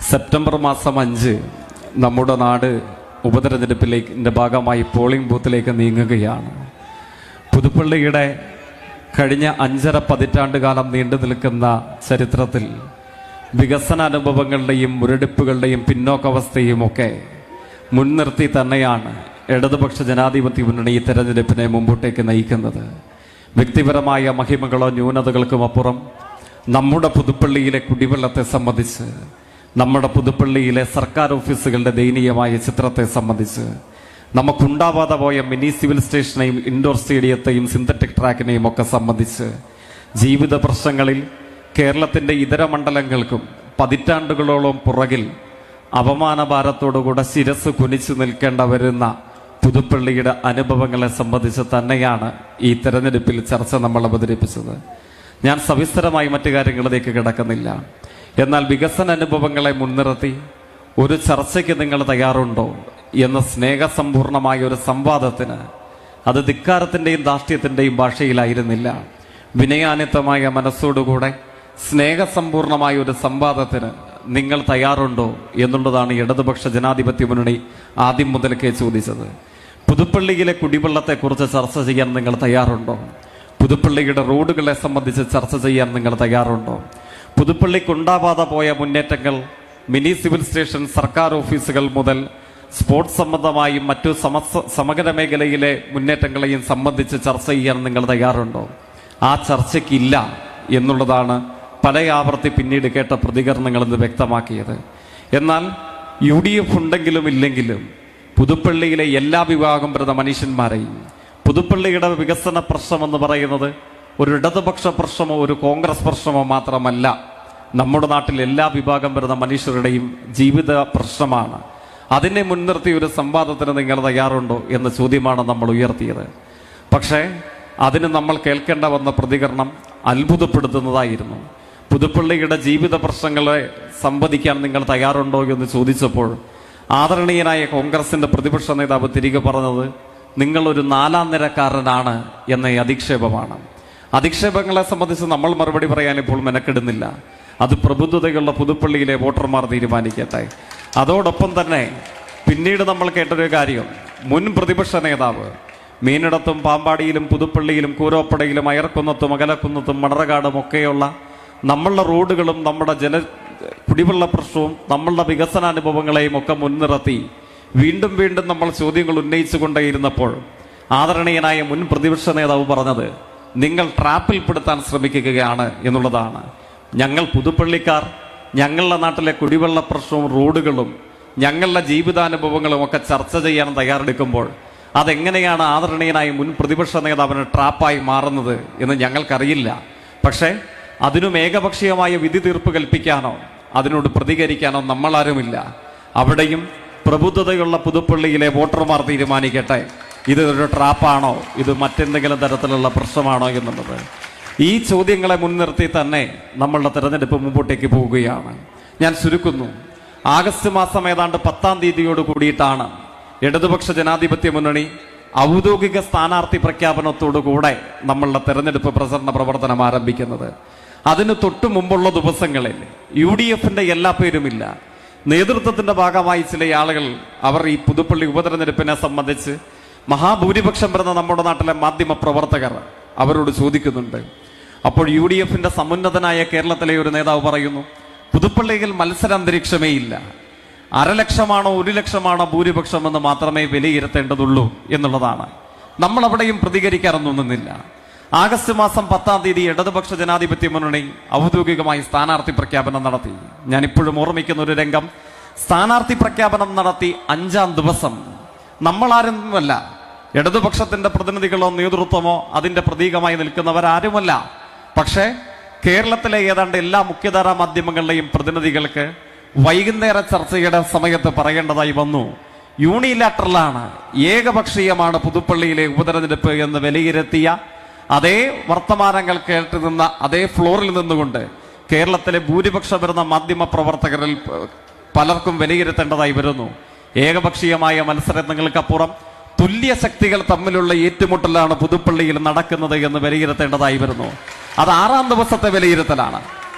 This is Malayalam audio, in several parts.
സെപ്റ്റംബർ മാസം അഞ്ച് നമ്മുടെ നാട് ഉപതെരഞ്ഞെടുപ്പിലേക്ക് ഭാഗമായി പോളിംഗ് ബൂത്തിലേക്ക് നീങ്ങുകയാണ് പുതുപ്പള്ളിയുടെ കഴിഞ്ഞ അഞ്ചര പതിറ്റാണ്ട് കാലം നീണ്ടു നിൽക്കുന്ന ചരിത്രത്തിൽ വികസന അനുഭവങ്ങളുടെയും മുരടിപ്പുകളുടെയും പിന്നോക്കാവസ്ഥയും ഒക്കെ മുൻനിർത്തി തന്നെയാണ് ഇടതുപക്ഷ ജനാധിപത്യ മുന്നണി ഈ തെരഞ്ഞെടുപ്പിനെ മുമ്പോട്ടേക്ക് നയിക്കുന്നത് വ്യക്തിപരമായ മഹിമകളോ ന്യൂനതകൾക്കും അപ്പുറം നമ്മുടെ പുതുപ്പള്ളിയിലെ കുടിവെള്ളത്തെ സംബന്ധിച്ച് നമ്മുടെ പുതുപ്പള്ളിയിലെ സർക്കാർ ഓഫീസുകളുടെ ദയനീയമായ ചിത്രത്തെ സംബന്ധിച്ച് നമുക്കുണ്ടാവാതെ പോയ മിനി സിവിൽ സ്റ്റേഷനെയും ഇൻഡോർ സ്റ്റേഡിയത്തെയും സിന്തറ്റിക് ട്രാക്കിനെയും ഒക്കെ സംബന്ധിച്ച് ജീവിത പ്രശ്നങ്ങളിൽ കേരളത്തിന്റെ ഇതര മണ്ഡലങ്ങൾക്കും പതിറ്റാണ്ടുകളോളം പുറകിൽ അപമാനഭാരത്തോടുകൂടെ ശിരസ് കുനിച്ചു നിൽക്കേണ്ട വരുന്ന പുതുപ്പള്ളിയുടെ അനുഭവങ്ങളെ സംബന്ധിച്ച് തന്നെയാണ് ഈ തെരഞ്ഞെടുപ്പിൽ ചർച്ച നമ്മൾ അവതരിപ്പിച്ചത് ഞാൻ സവിസ്തരമായി മറ്റു കാര്യങ്ങളിലേക്ക് കിടക്കുന്നില്ല എന്നാൽ വികസന അനുഭവങ്ങളെ മുൻനിർത്തി ഒരു ചർച്ചയ്ക്ക് നിങ്ങൾ തയ്യാറുണ്ടോ എന്ന സ്നേഹസമ്പൂർണമായ ഒരു സംവാദത്തിന് അത് ധിക്കാരത്തിന്റെയും ധാർഷ്ട്യത്തിന്റെയും ഭാഷയിലായിരുന്നില്ല വിനയാനിത്തമായ മനസ്സോടുകൂടെ സ്നേഹസമ്പൂർണമായ ഒരു സംവാദത്തിന് നിങ്ങൾ തയ്യാറുണ്ടോ എന്നുള്ളതാണ് ഇടതുപക്ഷ ജനാധിപത്യ മുന്നണി ആദ്യം മുതൽക്കേ ചോദിച്ചത് പുതുപ്പള്ളിയിലെ കുടിവെള്ളത്തെക്കുറിച്ച് ചർച്ച ചെയ്യാൻ നിങ്ങൾ തയ്യാറുണ്ടോ പുതുപ്പള്ളിയുടെ റോഡുകളെ സംബന്ധിച്ച് ചർച്ച ചെയ്യാൻ നിങ്ങൾ തയ്യാറുണ്ടോ പുതുപ്പള്ളിക്കുണ്ടാവാതെ പോയ മുന്നേറ്റങ്ങൾ മിനി സിവിൽ സ്റ്റേഷൻ സർക്കാർ ഓഫീസുകൾ മുതൽ സ്പോർട്സ് സംബന്ധമായും മറ്റു സമസ്ത സമഗ്ര മേഖലയിലെ മുന്നേറ്റങ്ങളെയും സംബന്ധിച്ച് ചർച്ച ചെയ്യാൻ നിങ്ങൾ തയ്യാറുണ്ടോ ആ ചർച്ചയ്ക്കില്ല എന്നുള്ളതാണ് പല ആവർത്തി പിന്നീട് കേട്ട പ്രതികരണങ്ങൾ എന്ന് വ്യക്തമാക്കിയത് എന്നാൽ യു ഡി എഫ് ഉണ്ടെങ്കിലും ഇല്ലെങ്കിലും പുതുപ്പള്ളിയിലെ എല്ലാ വിഭാഗം വരുന്ന മനുഷ്യന്മാരെയും പുതുപ്പള്ളിയുടെ വികസന പ്രശ്നം എന്ന് പറയുന്നത് ഒരു ഇടതുപക്ഷ പ്രശ്നമോ ഒരു കോൺഗ്രസ് പ്രശ്നമോ മാത്രമല്ല നമ്മുടെ നാട്ടിൽ എല്ലാ വിഭാഗം വരുന്ന മനുഷ്യരുടെയും ജീവിത പ്രശ്നമാണ് അതിനെ മുൻനിർത്തി ഒരു സംവാദത്തിന് നിങ്ങൾ തയ്യാറുണ്ടോ എന്ന ചോദ്യമാണ് നമ്മൾ ഉയർത്തിയത് പക്ഷേ അതിന് നമ്മൾ കേൾക്കേണ്ട വന്ന പ്രതികരണം അത്ഭുതപ്പെടുത്തുന്നതായിരുന്നു പുതുപ്പള്ളിയുടെ ജീവിത പ്രശ്നങ്ങളെ സംവദിക്കാൻ നിങ്ങൾ തയ്യാറുണ്ടോ എന്ന് ചോദിച്ചപ്പോൾ ആദരണീയനായ കോൺഗ്രസിന്റെ പ്രതിപക്ഷ നേതാവ് തിരികെ പറഞ്ഞത് നിങ്ങൾ ഒരു നാലാം നിരക്കാരനാണ് എന്ന അധിക്ഷേപമാണ് അധിക്ഷേപങ്ങളെ സംബന്ധിച്ച് നമ്മൾ മറുപടി പറയാൻ ഇപ്പോൾ മെനക്കെടുന്നില്ല അത് പ്രബുദ്ധതയുള്ള പുതുപ്പള്ളിയിലെ വോട്ടർമാർ തീരുമാനിക്കട്ടെ അതോടൊപ്പം തന്നെ പിന്നീട് നമ്മൾ കേട്ടൊരു കാര്യം മുൻ പ്രതിപക്ഷ നേതാവ് മീനിടത്തും പാമ്പാടിയിലും പുതുപ്പള്ളിയിലും കൂരോപ്പടയിലും അയർക്കുന്നത്തും അകലക്കുന്നത്തും മണറകാടും ഒക്കെയുള്ള നമ്മളുടെ റോഡുകളും നമ്മുടെ ജല കുടിവെള്ള പ്രശ്നവും നമ്മളുടെ വികസനാനുഭവങ്ങളെയും ഒക്കെ മുൻനിർത്തി വീണ്ടും വീണ്ടും നമ്മൾ ചോദ്യങ്ങൾ ഉന്നയിച്ചുകൊണ്ടേയിരുന്നപ്പോൾ ആദരണീയനായ മുൻ പ്രതിപക്ഷ നേതാവ് പറഞ്ഞത് നിങ്ങൾ ട്രാപ്പിൽപ്പെടുത്താൻ ശ്രമിക്കുകയാണ് എന്നുള്ളതാണ് ഞങ്ങൾ പുതുപ്പള്ളിക്കാർ ഞങ്ങളുടെ നാട്ടിലെ കുടിവെള്ള പ്രശ്നവും റോഡുകളും ഞങ്ങളുടെ ജീവിതാനുഭവങ്ങളും ഒക്കെ ചർച്ച ചെയ്യാൻ തയ്യാറെടുക്കുമ്പോൾ അതെങ്ങനെയാണ് ആദരണീയനായ മുൻ പ്രതിപക്ഷ നേതാവിന് ട്രാപ്പായി മാറുന്നത് എന്ന് ഞങ്ങൾക്കറിയില്ല പക്ഷേ അതിനും ഏകപക്ഷീയമായ വിധി തീർപ്പ് കൽപ്പിക്കാനോ അതിനോട് പ്രതികരിക്കാനോ നമ്മളാരുമില്ല അവിടെയും പ്രബുദ്ധതയുള്ള പുതുപ്പള്ളിയിലെ വോട്ടർമാർ തീരുമാനിക്കട്ടെ ഇത് ഒരു ട്രാപ്പാണോ ഇത് മറ്റെന്തെങ്കിലും തരത്തിലുള്ള പ്രശ്നമാണോ എന്നുള്ളത് ഈ ചോദ്യങ്ങളെ മുൻനിർത്തി തന്നെ നമ്മളുടെ തെരഞ്ഞെടുപ്പ് മുമ്പോട്ടേക്ക് പോവുകയാണ് ഞാൻ ചുരുക്കുന്നു ആഗസ്റ്റ് മാസം ഏതാണ്ട് പത്താം തീയതിയോട് കൂടിയിട്ടാണ് ഇടതുപക്ഷ ജനാധിപത്യ മുന്നണി ഔദ്യോഗിക സ്ഥാനാർത്ഥി പ്രഖ്യാപനത്തോടുകൂടെ നമ്മളുടെ തെരഞ്ഞെടുപ്പ് പ്രചരണ പ്രവർത്തനം ആരംഭിക്കുന്നത് അതിന് തൊട്ടു മുമ്പുള്ള ദിവസങ്ങളിൽ യു ഡി എഫിന്റെ എല്ലാ പേരുമില്ല നേതൃത്വത്തിന്റെ ഭാഗമായി ചില ആളുകൾ അവർ ഈ പുതുപ്പള്ളി ഉപതെരഞ്ഞെടുപ്പിനെ സംബന്ധിച്ച് മഹാഭൂരിപക്ഷം വരുന്ന നമ്മുടെ നാട്ടിലെ മാധ്യമ പ്രവർത്തകർ അവരോട് ചോദിക്കുന്നുണ്ട് അപ്പോൾ യു ഡി എഫിന്റെ സമുന്നതനായ കേരളത്തിലെ ഒരു നേതാവ് പറയുന്നു പുതുപ്പള്ളിയിൽ മത്സര അന്തരീക്ഷമേ ഇല്ല അരലക്ഷമാണോ ഒരു ലക്ഷമാണോ ഭൂരിപക്ഷം എന്ന് മാത്രമേ വിലയിരുത്തേണ്ടതുള്ളൂ എന്നുള്ളതാണ് നമ്മൾ അവിടെയും പ്രതികരിക്കാറൊന്നും നിന്നില്ല ആഗസ്റ്റ് മാസം പത്താം തീയതി ഇടതുപക്ഷ ജനാധിപത്യ മുന്നണി ഔദ്യോഗികമായി സ്ഥാനാർത്ഥി പ്രഖ്യാപനം നടത്തി ഞാൻ ഇപ്പോഴും ഓർമ്മിക്കുന്ന ഒരു രംഗം സ്ഥാനാർത്ഥി പ്രഖ്യാപനം നടത്തി അഞ്ചാം ദിവസം നമ്മളാരുമല്ല ഇടതുപക്ഷത്തിന്റെ പ്രതിനിധികളോ നേതൃത്വമോ അതിന്റെ പ്രതീകമായി നിൽക്കുന്നവരാരുമല്ല പക്ഷേ കേരളത്തിലെ ഏതാണ്ട് എല്ലാ മുഖ്യധാരാ മാധ്യമങ്ങളുടെയും പ്രതിനിധികൾക്ക് വൈകുന്നേര ചർച്ചയുടെ സമയത്ത് പറയേണ്ടതായി വന്നു യൂണിലാറ്ററലാണ് ഏകപക്ഷീയമാണ് പുതുപ്പള്ളിയിലെ ഉപതെരഞ്ഞെടുപ്പ് എന്ന് വിലയിരുത്തിയ അതേ വർത്തമാനങ്ങൾ കേട്ടു നിന്ന അതേ ഫ്ലോറിൽ നിന്നുകൊണ്ട് കേരളത്തിലെ ഭൂരിപക്ഷം വരുന്ന മാധ്യമ പ്രവർത്തകരിൽ പ- പലർക്കും വിലയിരുത്തേണ്ടതായി വരുന്നു ഏകപക്ഷീയമായ മത്സരങ്ങൾക്കപ്പുറം തുല്യ ശക്തികൾ തമ്മിലുള്ള ഏറ്റുമുട്ടലാണ് പുതുപ്പള്ളിയിൽ നടക്കുന്നത് എന്ന് വിലയിരുത്തേണ്ടതായി വരുന്നു അത് ആറാം ദിവസത്തെ വിലയിരുത്തലാണ്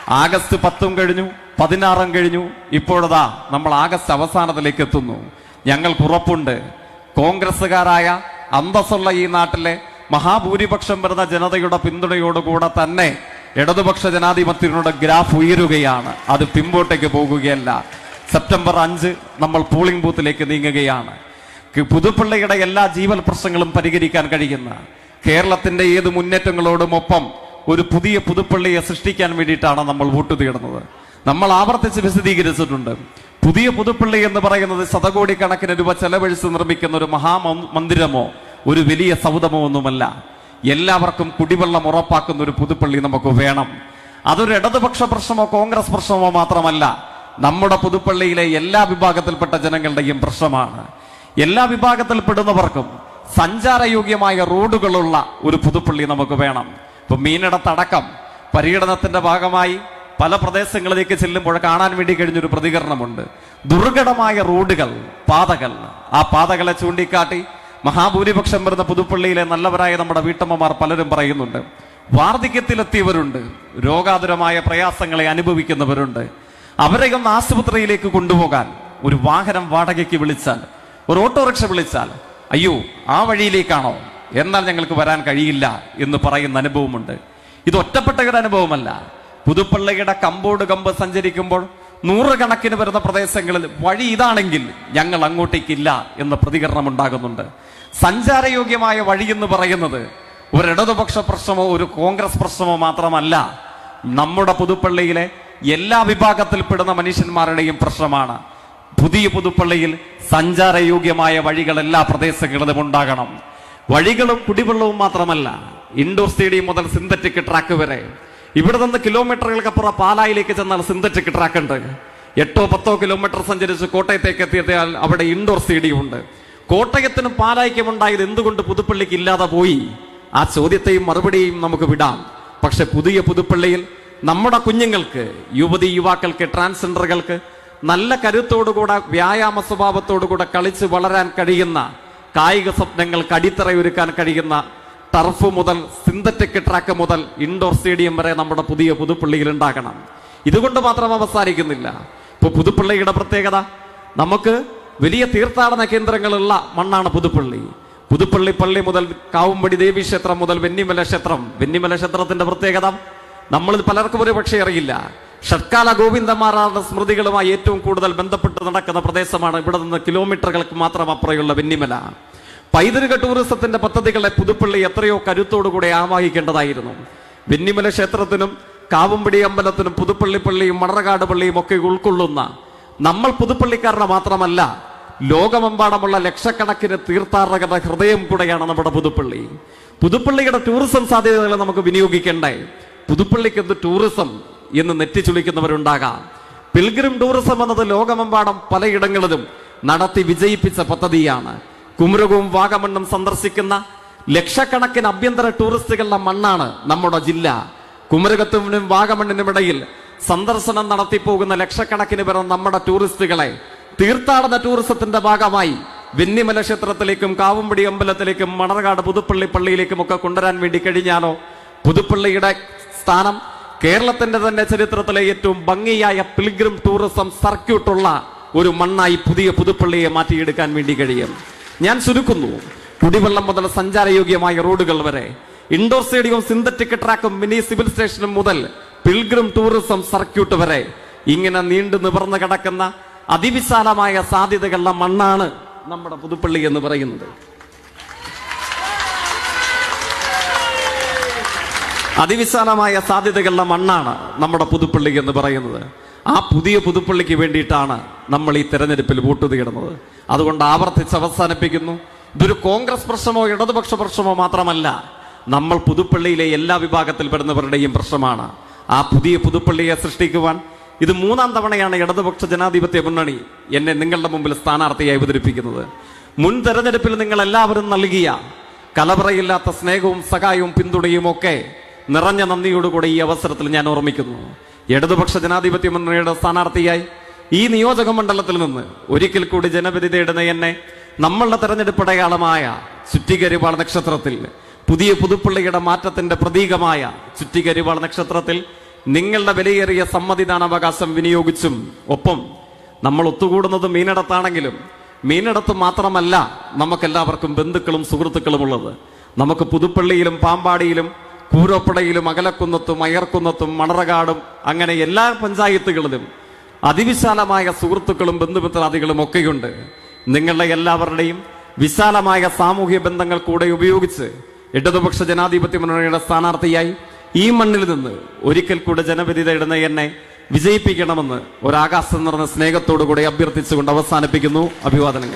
ആഗസ്റ്റ് പത്തും കഴിഞ്ഞു പതിനാറും കഴിഞ്ഞു ഇപ്പോഴതാ നമ്മൾ ആഗസ്റ്റ് അവസാനത്തിലേക്ക് എത്തുന്നു ഞങ്ങൾക്ക് ഉറപ്പുണ്ട് കോൺഗ്രസ്സുകാരായ അന്തസ്സുള്ള ഈ നാട്ടിലെ മഹാഭൂരിപക്ഷം വരുന്ന ജനതയുടെ പിന്തുണയോടുകൂടെ തന്നെ ഇടതുപക്ഷ ജനാധിപത്യങ്ങളുടെ ഗ്രാഫ് ഉയരുകയാണ് അത് പിമ്പോട്ടേക്ക് പോകുകയല്ല സെപ്റ്റംബർ അഞ്ച് നമ്മൾ പോളിംഗ് ബൂത്തിലേക്ക് നീങ്ങുകയാണ് ക- പുതുപ്പള്ളിയുടെ എല്ലാ ജീവൽ പ്രശ്നങ്ങളും പരിഹരിക്കാൻ കഴിയുന്ന കേരളത്തിന്റെ ഏത് മുന്നേറ്റങ്ങളോടും ഒപ്പം ഒരു പുതിയ പുതുപ്പള്ളിയെ സൃഷ്ടിക്കാൻ വേണ്ടിയിട്ടാണ് നമ്മൾ വോട്ട് തേടുന്നത് നമ്മൾ ആവർത്തിച്ച് വിശദീകരിച്ചിട്ടുണ്ട് പുതിയ പുതുപ്പള്ളി എന്ന് പറയുന്നത് ശതകോടിക്കണക്കിന് രൂപ ചെലവഴിച്ച് നിർമ്മിക്കുന്ന ഒരു മഹാമന്ദിരമോ ഒരു വലിയ സൗദമോ ഒന്നുമല്ല എല്ലാവർക്കും കുടിവെള്ളം ഉറപ്പാക്കുന്ന ഒരു പുതുപ്പള്ളി നമുക്ക് വേണം അതൊരു ഇടതുപക്ഷ പ്രശ്നമോ കോൺഗ്രസ് പ്രശ്നമോ മാത്രമല്ല നമ്മുടെ പുതുപ്പള്ളിയിലെ എല്ലാ വിഭാഗത്തിൽപ്പെട്ട ജനങ്ങളുടെയും പ്രശ്നമാണ് എല്ലാ വിഭാഗത്തിൽപ്പെടുന്നവർക്കും സഞ്ചാരയോഗ്യമായ റോഡുകളുള്ള ഒരു പുതുപ്പള്ളി നമുക്ക് വേണം ഇപ്പൊ മീനിടത്തടക്കം പര്യടനത്തിന്റെ ഭാഗമായി പല പ്രദേശങ്ങളിലേക്ക് ചെല്ലുമ്പോൾ കാണാൻ വേണ്ടി കഴിഞ്ഞൊരു പ്രതികരണമുണ്ട് ദുർഘടമായ റോഡുകൾ പാതകൾ ആ പാതകളെ ചൂണ്ടിക്കാട്ടി മഹാഭൂരിപക്ഷം വരുന്ന പുതുപ്പള്ളിയിലെ നല്ലവരായ നമ്മുടെ വീട്ടമ്മമാർ പലരും പറയുന്നുണ്ട് വാർദ്ധക്യത്തിലെത്തിയവരുണ്ട് രോഗാതുരമായ പ്രയാസങ്ങളെ അനുഭവിക്കുന്നവരുണ്ട് അവരെ ഒന്ന് ആശുപത്രിയിലേക്ക് കൊണ്ടുപോകാൻ ഒരു വാഹനം വാടകയ്ക്ക് വിളിച്ചാൽ ഒരു ഓട്ടോറിക്ഷ വിളിച്ചാൽ അയ്യോ ആ വഴിയിലേക്കാണോ എന്നാൽ ഞങ്ങൾക്ക് വരാൻ കഴിയില്ല എന്ന് പറയുന്ന അനുഭവമുണ്ട് ഇത് ഒറ്റപ്പെട്ട ഒരു അനുഭവമല്ല പുതുപ്പള്ളിയുടെ കമ്പോട് കമ്പ് സഞ്ചരിക്കുമ്പോൾ നൂറുകണക്കിന് വരുന്ന പ്രദേശങ്ങളിൽ വഴി ഇതാണെങ്കിൽ ഞങ്ങൾ അങ്ങോട്ടേക്കില്ല എന്ന പ്രതികരണം ഉണ്ടാകുന്നുണ്ട് സഞ്ചാരയോഗ്യമായ വഴി എന്ന് പറയുന്നത് ഒരു ഇടതുപക്ഷ പ്രശ്നമോ ഒരു കോൺഗ്രസ് പ്രശ്നമോ മാത്രമല്ല നമ്മുടെ പുതുപ്പള്ളിയിലെ എല്ലാ വിഭാഗത്തിൽപ്പെടുന്ന മനുഷ്യന്മാരുടെയും പ്രശ്നമാണ് പുതിയ പുതുപ്പള്ളിയിൽ സഞ്ചാരയോഗ്യമായ വഴികൾ എല്ലാ പ്രദേശങ്ങളിലും ഉണ്ടാകണം വഴികളും കുടിവെള്ളവും മാത്രമല്ല ഇൻഡോർ സ്റ്റേഡിയം മുതൽ സിന്തറ്റിക് ട്രാക്ക് വരെ ഇവിടെ നിന്ന് കിലോമീറ്ററുകൾക്കപ്പുറം പാലായിലേക്ക് ചെന്നാൽ സിന്തറ്റിക് ട്രാക്ക് ഉണ്ട് എട്ടോ പത്തോ കിലോമീറ്റർ സഞ്ചരിച്ച് കോട്ടയത്തേക്ക് എത്തിയാൽ അവിടെ ഇൻഡോർ സ്റ്റേഡിയം ഉണ്ട് കോട്ടയത്തിനും പാലായ്ക്കും ഉണ്ടായത് എന്തുകൊണ്ട് പുതുപ്പള്ളിക്ക് ഇല്ലാതെ പോയി ആ ചോദ്യത്തെയും മറുപടിയും നമുക്ക് വിടാം പക്ഷെ പുതിയ പുതുപ്പള്ളിയിൽ നമ്മുടെ കുഞ്ഞുങ്ങൾക്ക് യുവതി യുവാക്കൾക്ക് ട്രാൻസ്ജെൻഡറുകൾക്ക് നല്ല കരുത്തോടുകൂടെ വ്യായാമ സ്വഭാവത്തോടുകൂടെ കളിച്ച് വളരാൻ കഴിയുന്ന കായിക സ്വപ്നങ്ങൾക്ക് അടിത്തറയൊരുക്കാൻ കഴിയുന്ന ടർഫ് മുതൽ സിന്തറ്റിക് ട്രാക്ക് മുതൽ ഇൻഡോർ സ്റ്റേഡിയം വരെ നമ്മുടെ പുതിയ പുതുപ്പള്ളിയിൽ ഉണ്ടാകണം ഇതുകൊണ്ട് മാത്രം അവസാനിക്കുന്നില്ല ഇപ്പൊ പുതുപ്പള്ളിയുടെ പ്രത്യേകത നമുക്ക് വലിയ തീർത്ഥാടന കേന്ദ്രങ്ങളുള്ള മണ്ണാണ് പുതുപ്പള്ളി പുതുപ്പള്ളി പള്ളി മുതൽ കാവുമ്പടി ദേവി ക്ഷേത്രം മുതൽ വെന്നിമല ക്ഷേത്രം വെന്നിമല ക്ഷേത്രത്തിന്റെ പ്രത്യേകത നമ്മളിൽ പലർക്കും ഒരു പക്ഷേ അറിയില്ല ഷഡ്കാല ഗോവിന്ദന്മാരുടെ സ്മൃതികളുമായി ഏറ്റവും കൂടുതൽ ബന്ധപ്പെട്ട് നടക്കുന്ന പ്രദേശമാണ് ഇവിടെ നിന്ന് കിലോമീറ്ററുകൾക്ക് മാത്രം അപ്പുറയുള്ള വെന്നിമല പൈതൃക ടൂറിസത്തിന്റെ പദ്ധതികളെ പുതുപ്പള്ളി എത്രയോ കരുത്തോടുകൂടെ ആവാഹിക്കേണ്ടതായിരുന്നു വെന്നിമല ക്ഷേത്രത്തിനും കാവുംപടി അമ്പലത്തിനും പുതുപ്പള്ളി പള്ളിയും മണറകാട് പള്ളിയും ഒക്കെ ഉൾക്കൊള്ളുന്ന നമ്മൾ പുതുപ്പള്ളിക്കാരുടെ മാത്രമല്ല ലോകമെമ്പാടുമുള്ള ലക്ഷക്കണക്കിന് തീർത്ഥാടകരുടെ ഹൃദയം കൂടെയാണ് നമ്മുടെ പുതുപ്പള്ളി പുതുപ്പള്ളിയുടെ ടൂറിസം സാധ്യതകളെ നമുക്ക് വിനിയോഗിക്കണ്ടേ പുതുപ്പള്ളിക്ക് എന്ത് ടൂറിസം എന്ന് നെറ്റിച്ചുളിക്കുന്നവരുണ്ടാകാം പിൽഗ്രിം ടൂറിസം എന്നത് ലോകമെമ്പാടും പലയിടങ്ങളിലും നടത്തി വിജയിപ്പിച്ച പദ്ധതിയാണ് കുമരകവും വാഗമണ്ണും സന്ദർശിക്കുന്ന ലക്ഷക്കണക്കിന് ആഭ്യന്തര ടൂറിസ്റ്റുകളുടെ മണ്ണാണ് നമ്മുടെ ജില്ല കുമരകത്തിനും വാഗമണ്ണിനും ഇടയിൽ സന്ദർശനം നടത്തിപ്പോകുന്ന ലക്ഷക്കണക്കിന് പേർ നമ്മുടെ ടൂറിസ്റ്റുകളെ തീർത്ഥാടന ടൂറിസത്തിന്റെ ഭാഗമായി വെന്നിമല ക്ഷേത്രത്തിലേക്കും കാവുംപടി അമ്പലത്തിലേക്കും മണർകാട് പുതുപ്പള്ളി പള്ളിയിലേക്കും ഒക്കെ കൊണ്ടുവരാൻ വേണ്ടി കഴിഞ്ഞാലോ പുതുപ്പള്ളിയുടെ സ്ഥാനം കേരളത്തിന്റെ തന്നെ ചരിത്രത്തിലെ ഏറ്റവും ഭംഗിയായ പിൽഗ്രിം ടൂറിസം സർക്യൂട്ടുള്ള ഒരു മണ്ണായി പുതിയ പുതുപ്പള്ളിയെ മാറ്റിയെടുക്കാൻ വേണ്ടി കഴിയും ഞാൻ ചുരുക്കുന്നു കുടിവെള്ളം മുതൽ സഞ്ചാരയോഗ്യമായ റോഡുകൾ വരെ ഇൻഡോർ സ്റ്റേഡിയവും സിന്തറ്റിക് ട്രാക്കും മിനി സിവിൽ സ്റ്റേഷനും മുതൽ പിൽഗ്രിം ടൂറിസം സർക്യൂട്ട് വരെ ഇങ്ങനെ നീണ്ടു നിവർന്നു കിടക്കുന്ന അതിവിശാലമായ സാധ്യതകളുടെ മണ്ണാണ് നമ്മുടെ പുതുപ്പള്ളി എന്ന് പറയുന്നത് അതിവിശാലമായ സാധ്യതകളുടെ മണ്ണാണ് നമ്മുടെ പുതുപ്പള്ളി എന്ന് പറയുന്നത് ആ പുതിയ പുതുപ്പള്ളിക്ക് വേണ്ടിയിട്ടാണ് നമ്മൾ ഈ തെരഞ്ഞെടുപ്പിൽ വോട്ട് തേടുന്നത് അതുകൊണ്ട് ആവർത്തിച്ച് അവസാനിപ്പിക്കുന്നു ഇതൊരു കോൺഗ്രസ് പ്രശ്നമോ ഇടതുപക്ഷ പ്രശ്നമോ മാത്രമല്ല നമ്മൾ പുതുപ്പള്ളിയിലെ എല്ലാ വിഭാഗത്തിൽപ്പെടുന്നവരുടെയും പ്രശ്നമാണ് ആ പുതിയ പുതുപ്പള്ളിയെ സൃഷ്ടിക്കുവാൻ ഇത് മൂന്നാം തവണയാണ് ഇടതുപക്ഷ ജനാധിപത്യ മുന്നണി എന്നെ നിങ്ങളുടെ മുമ്പിൽ സ്ഥാനാർത്ഥിയായി അവതരിപ്പിക്കുന്നത് മുൻ തെരഞ്ഞെടുപ്പിൽ നിങ്ങൾ എല്ലാവരും നൽകിയ കലവറയില്ലാത്ത സ്നേഹവും സഹായവും പിന്തുണയും ഒക്കെ നിറഞ്ഞ നന്ദിയോടുകൂടി ഈ അവസരത്തിൽ ഞാൻ ഓർമ്മിക്കുന്നു ഇടതുപക്ഷ ജനാധിപത്യ മുന്നണിയുടെ സ്ഥാനാർത്ഥിയായി ഈ നിയോജക മണ്ഡലത്തിൽ നിന്ന് ഒരിക്കൽ കൂടി ജനവിധി തേടുന്ന എന്നെ നമ്മളുടെ തെരഞ്ഞെടുപ്പ് അടയാളമായ ചുറ്റികരിവാൾ നക്ഷത്രത്തിൽ പുതിയ പുതുപ്പള്ളിയുടെ മാറ്റത്തിന്റെ പ്രതീകമായ ചുറ്റികരിവാൾ നക്ഷത്രത്തിൽ നിങ്ങളുടെ വിലയേറിയ സമ്മതിദാനാവകാശം വിനിയോഗിച്ചും ഒപ്പം നമ്മൾ ഒത്തുകൂടുന്നത് മീനിടത്താണെങ്കിലും മീനിടത്ത് മാത്രമല്ല നമുക്കെല്ലാവർക്കും ബന്ധുക്കളും സുഹൃത്തുക്കളും ഉള്ളത് നമുക്ക് പുതുപ്പള്ളിയിലും പാമ്പാടിയിലും കൂരോപ്പടയിലും അകലക്കുന്നത്തും അയർക്കുന്നത്തും മണറകാടും അങ്ങനെ എല്ലാ പഞ്ചായത്തുകളിലും അതിവിശാലമായ സുഹൃത്തുക്കളും ബന്ധുമിത്രാദികളും ഒക്കെയുണ്ട് നിങ്ങളുടെ എല്ലാവരുടെയും വിശാലമായ സാമൂഹ്യ ബന്ധങ്ങൾ കൂടെ ഉപയോഗിച്ച് ഇടതുപക്ഷ ജനാധിപത്യ മുന്നണിയുടെ സ്ഥാനാർത്ഥിയായി ഈ മണ്ണിൽ നിന്ന് ഒരിക്കൽ കൂടെ ജനവിധി തേടുന്ന എന്നെ വിജയിപ്പിക്കണമെന്ന് ഒരാകാശം നിറഞ്ഞ സ്നേഹത്തോടു കൂടി അഭ്യർത്ഥിച്ചുകൊണ്ട് അവസാനിപ്പിക്കുന്നു അഭിവാദനങ്ങൾ